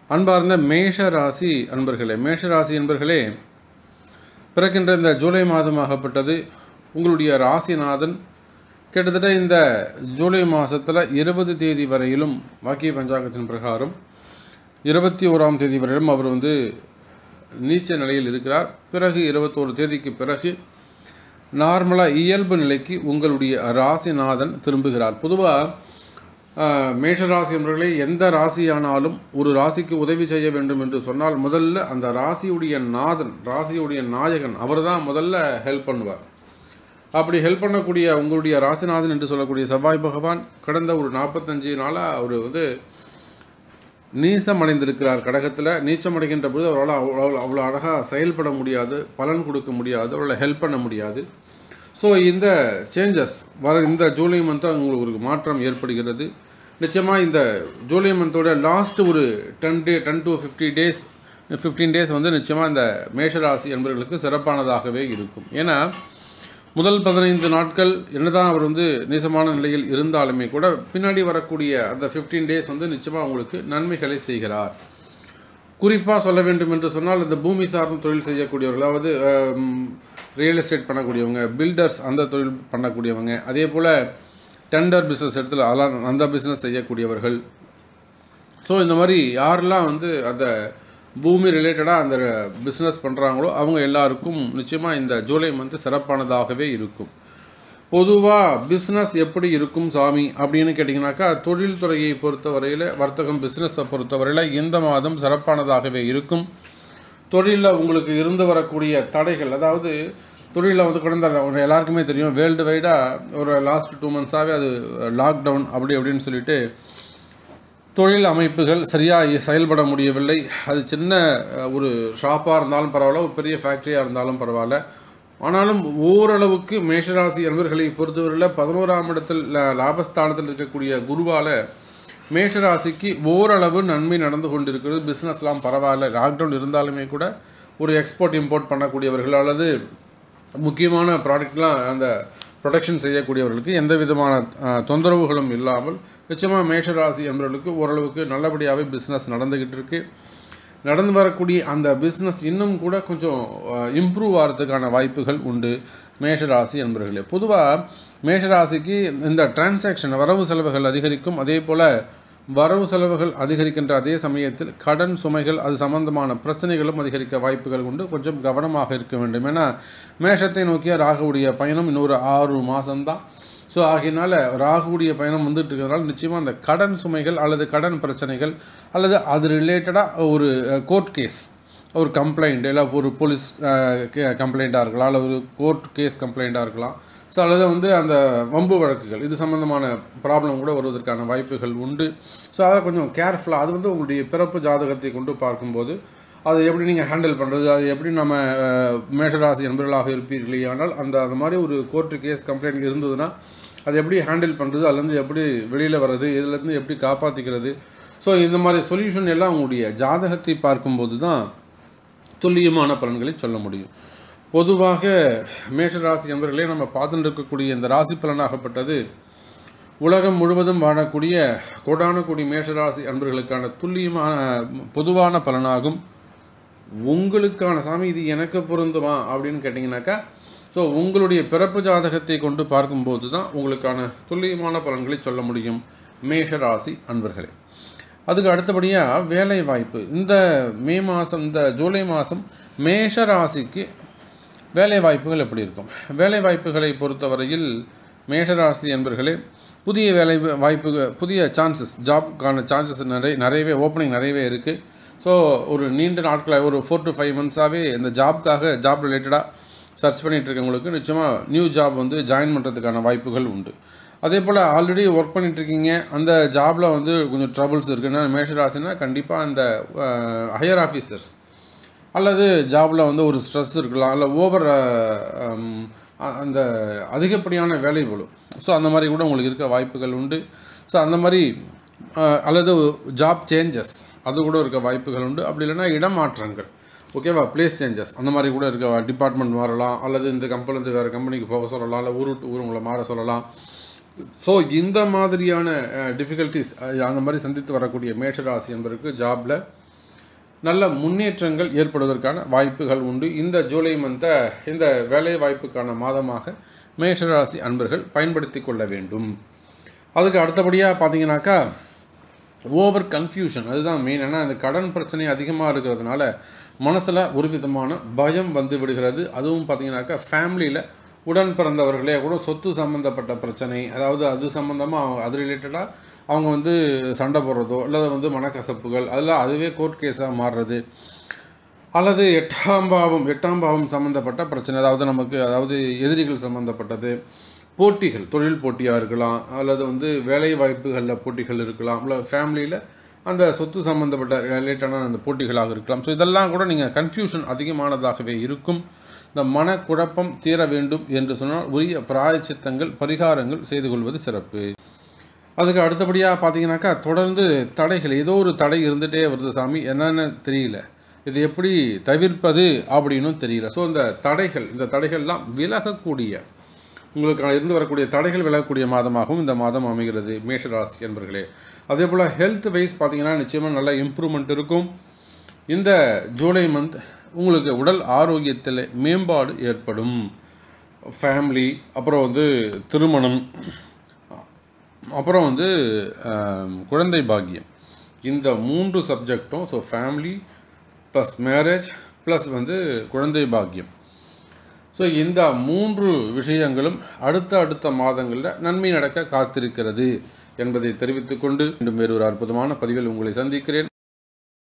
அன்பார்ந்த மேஷ ராசி அன்பர்களே மேஷ ராசி அன்பர்களே பிறக்கின்ற இந்த ஜூலை மாதமாகப்பட்டது உங்களுடைய ராசிநாதன் கிட்டத்தட்ட இந்த ஜூலை மாதத்தில் இருபது தேதி வரையிலும் வாக்கிய பஞ்சாங்கத்தின் பிரகாரம் இருபத்தி ஓராம் தேதி வரையிலும் அவர் வந்து நீச்ச நிலையில் இருக்கிறார் பிறகு இருபத்தோரு தேதிக்கு பிறகு நார்மலாக இயல்பு நிலைக்கு உங்களுடைய ராசிநாதன் திரும்புகிறார் பொதுவாக மேஷராசி என்பவர்களே எந்த ராசியானாலும் ஒரு ராசிக்கு உதவி செய்ய வேண்டும் என்று சொன்னால் முதல்ல அந்த ராசியுடைய நாதன் ராசியுடைய நாயகன் அவர் தான் முதல்ல ஹெல்ப் பண்ணுவார் அப்படி ஹெல்ப் பண்ணக்கூடிய உங்களுடைய ராசிநாதன் என்று சொல்லக்கூடிய செவ்வாய் பகவான் கடந்த ஒரு நாற்பத்தஞ்சு நாளாக அவர் வந்து நீசம் அடைந்திருக்கிறார் கடகத்தில் நீச்சம் அடைகின்ற பொழுது அவரால் அவ்வளோ அவ்வளோ அழகாக செயல்பட முடியாது பலன் கொடுக்க முடியாது அவரால் ஹெல்ப் பண்ண முடியாது ஸோ இந்த சேஞ்சஸ் வர இந்த ஜூலை மந்த்தாக உங்களுக்கு ஒரு மாற்றம் ஏற்படுகிறது நிச்சயமாக இந்த ஜூலை மந்தோட லாஸ்ட் ஒரு ten day ten to fifty days fifteen days வந்து நிச்சயமாக இந்த மேஷராசி என்பவர்களுக்கு சிறப்பானதாகவே இருக்கும் ஏன்னா முதல் பதினைந்து நாட்கள் என்னதான் அவர் வந்து நீசமான நிலையில் இருந்தாலுமே கூட பின்னாடி வரக்கூடிய அந்த ஃபிஃப்டீன் டேஸ் வந்து நிச்சயமாக உங்களுக்கு நன்மைகளை செய்கிறார் குறிப்பாக சொல்ல வேண்டும் என்று சொன்னால் இந்த பூமி சார்ந்த தொழில் செய்யக்கூடியவர்கள் அதாவது ரியல் எஸ்டேட் பண்ணக்கூடியவங்க பில்டர்ஸ் அந்த தொழில் பண்ணக்கூடியவங்க அதே போல் டெண்டர் பிஸ்னஸ் இடத்துல அதெல்லாம் அந்த பிஸ்னஸ் செய்யக்கூடியவர்கள் ஸோ இந்த மாதிரி யாரெல்லாம் வந்து அந்த பூமி ரிலேட்டடாக அந்த பிஸ்னஸ் பண்ணுறாங்களோ அவங்க எல்லாருக்கும் நிச்சயமாக இந்த ஜூலை மந்த் சிறப்பானதாகவே இருக்கும் பொதுவாக பிஸ்னஸ் எப்படி இருக்கும் சாமி அப்படின்னு கேட்டிங்கனாக்கா தொழில்துறையை பொறுத்தவரையில் வர்த்தகம் பிஸ்னஸை பொறுத்தவரையில் இந்த மாதம் சிறப்பானதாகவே இருக்கும் தொழிலில் உங்களுக்கு இருந்து வரக்கூடிய தடைகள் அதாவது தொழிலில் வந்து கடந்த எல்லாருக்குமே தெரியும் வேர்ல்டு வைடாக ஒரு லாஸ்ட் டூ மந்த்ஸாகவே அது லாக்டவுன் அப்படி அப்படின்னு சொல்லிட்டு தொழில் அமைப்புகள் சரியாக செயல்பட முடியவில்லை அது சின்ன ஒரு ஷாப்பாக இருந்தாலும் பரவாயில்ல ஒரு பெரிய ஃபேக்ட்ரியாக இருந்தாலும் பரவாயில்ல ஆனாலும் ஓரளவுக்கு மேஷராசி அன்பர்களை பொறுத்தவரையில் பதினோராம் இடத்தில் லாபஸ்தானத்தில் இருக்கக்கூடிய குருவால் மேஷராசிக்கு ஓரளவு நன்மை நடந்து கொண்டிருக்கிறது பிஸ்னஸ்லாம் பரவாயில்ல லாக்டவுன் இருந்தாலுமே கூட ஒரு எக்ஸ்போர்ட் இம்போர்ட் பண்ணக்கூடியவர்கள் அல்லது முக்கியமான ப்ராடக்ட்லாம் அந்த ப்ரொடெக்ஷன் செய்யக்கூடியவர்களுக்கு எந்த விதமான தொந்தரவுகளும் இல்லாமல் நிச்சயமாக மேஷராசி என்பவர்களுக்கு ஓரளவுக்கு நல்லபடியாகவே பிஸ்னஸ் நடந்துக்கிட்டு இருக்கு நடந்து வரக்கூடிய அந்த பிஸ்னஸ் இன்னும் கூட கொஞ்சம் இம்ப்ரூவ் ஆகிறதுக்கான வாய்ப்புகள் உண்டு மேஷராசி என்பவர்களே பொதுவாக மேஷராசிக்கு இந்த டிரான்சாக்ஷன் வரவு செலவுகள் அதிகரிக்கும் அதே போல் வரவு செலவுகள் அதிகரிக்கின்ற அதே சமயத்தில் கடன் சுமைகள் அது சம்பந்தமான பிரச்சனைகளும் அதிகரிக்க வாய்ப்புகள் உண்டு கொஞ்சம் கவனமாக இருக்க வேண்டும் ஏன்னா மேஷத்தை நோக்கிய ராகுவுடைய பயணம் இன்னொரு ஆறு மாதம்தான் ஸோ ஆகையினால ராகுடைய பயணம் வந்துட்டு இருக்கிறதுனால நிச்சயமாக அந்த கடன் சுமைகள் அல்லது கடன் பிரச்சனைகள் அல்லது அது ரிலேட்டடாக ஒரு கோர்ட் கேஸ் ஒரு கம்ப்ளைண்ட் இல்லை ஒரு போலீஸ் கம்ப்ளைண்ட்டாக இருக்கலாம் அல்லது ஒரு கோர்ட் கேஸ் கம்ப்ளைண்ட்டாக இருக்கலாம் ஸோ அல்லது வந்து அந்த வம்பு வழக்குகள் இது சம்மந்தமான ப்ராப்ளம் கூட வருவதற்கான வாய்ப்புகள் உண்டு ஸோ அதை கொஞ்சம் கேர்ஃபுல்லாக அது வந்து உங்களுடைய பிறப்பு ஜாதகத்தை கொண்டு பார்க்கும்போது அதை எப்படி நீங்கள் ஹேண்டில் பண்ணுறது அது எப்படி நம்ம மேஷராசி என்பவர்களாக இருப்பீர்களே ஆனால் அந்த அந்த மாதிரி ஒரு கோர்ட்டு கேஸ் கம்ப்ளைண்ட் இருந்ததுன்னா அதை எப்படி ஹேண்டில் பண்ணுறது அதுலேருந்து எப்படி வெளியில் வர்றது இதுலேருந்து எப்படி காப்பாற்றிக்கிறது ஸோ இந்த மாதிரி சொல்யூஷன் எல்லாம் உங்களுடைய ஜாதகத்தை பார்க்கும்போது தான் துல்லியமான பலன்களை சொல்ல முடியும் பொதுவாக மேஷராசி என்பவர்களே நம்ம பார்த்துட்டு இருக்கக்கூடிய இந்த ராசி பலனாகப்பட்டது உலகம் முழுவதும் வாழக்கூடிய கோடான கோடி மேஷராசி அன்பர்களுக்கான துல்லியமான பொதுவான பலனாகும் உங்களுக்கான சாமி இது எனக்கு பொருந்துமா அப்படின்னு கேட்டிங்கனாக்கா ஸோ உங்களுடைய பிறப்பு ஜாதகத்தை கொண்டு பார்க்கும்போது தான் உங்களுக்கான துல்லியமான பலன்களை சொல்ல முடியும் மேஷராசி அன்பர்களே அதுக்கு அடுத்தபடியாக வேலை வாய்ப்பு இந்த மே மாதம் இந்த ஜூலை மாதம் மேஷ ராசிக்கு வேலை வாய்ப்புகள் எப்படி இருக்கும் வேலை வாய்ப்புகளை பொறுத்தவரையில் மேஷராசி என்பர்களே புதிய வேலை வாய்ப்பு புதிய சான்சஸ் ஜாப்க்கான சான்சஸ் நிறைய நிறையவே ஓப்பனிங் நிறையவே இருக்குது ஸோ ஒரு நீண்ட நாட்களாக ஒரு ஃபோர் டு ஃபைவ் மந்த்ஸாகவே இந்த ஜாப்க்காக ஜாப் ரிலேட்டடாக சர்ச் பண்ணிகிட்டு இருக்கவங்களுக்கு நிச்சயமாக நியூ ஜாப் வந்து ஜாயின் பண்ணுறதுக்கான வாய்ப்புகள் உண்டு அதே போல் ஆல்ரெடி ஒர்க் பண்ணிகிட்ருக்கீங்க அந்த ஜாபில் வந்து கொஞ்சம் ட்ரபுள்ஸ் இருக்குன்னா மேஷராசினா கண்டிப்பாக அந்த ஹையர் ஆஃபீஸர்ஸ் அல்லது ஜாபில் வந்து ஒரு ஸ்ட்ரெஸ் இருக்கலாம் இல்லை ஓவர் அந்த அதிகப்படியான வேலை பளு ஸோ அந்த மாதிரி கூட உங்களுக்கு இருக்க வாய்ப்புகள் உண்டு ஸோ அந்த மாதிரி அல்லது ஜாப் சேஞ்சஸ் அது கூட இருக்க வாய்ப்புகள் உண்டு அப்படி இல்லைன்னா இடமாற்றங்கள் ஓகேவா பிளேஸ் சேஞ்சஸ் அந்த மாதிரி கூட இருக்க டிபார்ட்மெண்ட் மாறலாம் அல்லது இந்த கம்பெனிலேருந்து வேறு கம்பெனிக்கு போக சொல்லலாம் இல்லை ஊர் விட்டு ஊர் உங்களை மாற சொல்லலாம் ஸோ இந்த மாதிரியான டிஃபிகல்ட்டிஸ் அந்த மாதிரி சந்தித்து வரக்கூடிய மேஷராசி என்பதற்கு ஜாபில் நல்ல முன்னேற்றங்கள் ஏற்படுவதற்கான வாய்ப்புகள் உண்டு இந்த ஜூலை மந்த்தை இந்த வேலை வாய்ப்புக்கான மாதமாக மேஷராசி அன்பர்கள் பயன்படுத்தி கொள்ள வேண்டும் அதுக்கு அடுத்தபடியாக பார்த்தீங்கன்னாக்கா ஓவர் கன்ஃபியூஷன் அதுதான் மெயின் ஏன்னா இந்த கடன் பிரச்சனை அதிகமாக இருக்கிறதுனால மனசில் ஒரு விதமான பயம் வந்து விடுகிறது அதுவும் பார்த்தீங்கன்னாக்கா ஃபேமிலியில் உடன் பிறந்தவர்களே கூட சொத்து சம்மந்தப்பட்ட பிரச்சனை அதாவது அது சம்மந்தமாக அது ரிலேட்டடாக அவங்க வந்து சண்டை போடுறதோ அல்லது வந்து மனக்கசப்புகள் அதெல்லாம் அதுவே கோர்ட் கேஸாக மாறுறது அல்லது எட்டாம் பாவம் எட்டாம் பாவம் சம்மந்தப்பட்ட பிரச்சனை அதாவது நமக்கு அதாவது எதிரிகள் சம்மந்தப்பட்டது போட்டிகள் தொழில் போட்டியாக இருக்கலாம் அல்லது வந்து வேலை வாய்ப்புகளில் போட்டிகள் இருக்கலாம் இல்லை ஃபேமிலியில் அந்த சொத்து சம்மந்தப்பட்ட ரிலேட்டடான அந்த போட்டிகளாக இருக்கலாம் ஸோ இதெல்லாம் கூட நீங்கள் கன்ஃபியூஷன் அதிகமானதாகவே இருக்கும் இந்த மனக்குழப்பம் தீர வேண்டும் என்று சொன்னால் உரிய பிராயச்சித்தங்கள் பரிகாரங்கள் செய்து கொள்வது சிறப்பு அதுக்கு அடுத்தபடியாக பார்த்தீங்கன்னாக்கா தொடர்ந்து தடைகள் ஏதோ ஒரு தடை இருந்துகிட்டே வருது சாமி என்னன்னு தெரியல இது எப்படி தவிர்ப்பது அப்படின்னும் தெரியல ஸோ இந்த தடைகள் இந்த தடைகள்லாம் விலகக்கூடிய உங்களுக்கு இருந்து வரக்கூடிய தடைகள் விலகக்கூடிய மாதமாகவும் இந்த மாதம் அமைகிறது மேஷராசி என்பர்களே அதே போல் ஹெல்த் வைஸ் பார்த்தீங்கன்னா நிச்சயமாக நல்ல இம்ப்ரூவ்மெண்ட் இருக்கும் இந்த ஜூலை மந்த் உங்களுக்கு உடல் ஆரோக்கியத்தில் மேம்பாடு ஏற்படும் ஃபேமிலி அப்புறம் வந்து திருமணம் அப்புறம் வந்து ஆம், குழந்தை பாக்கியம் இந்த மூன்று சப்ஜெக்டும் so family plus marriage plus வந்து குழந்தை பாக்கியம் ஸோ இந்த மூன்று விஷயங்களும் அடுத்த அடுத்த மாதங்களில் நன்மை நடக்க காத்திருக்கிறது என்பதை தெரிவித்துக்கொண்டு மீண்டும் வேறு ஒரு அற்புதமான பதிவில் உங்களை சந்திக்கிறேன்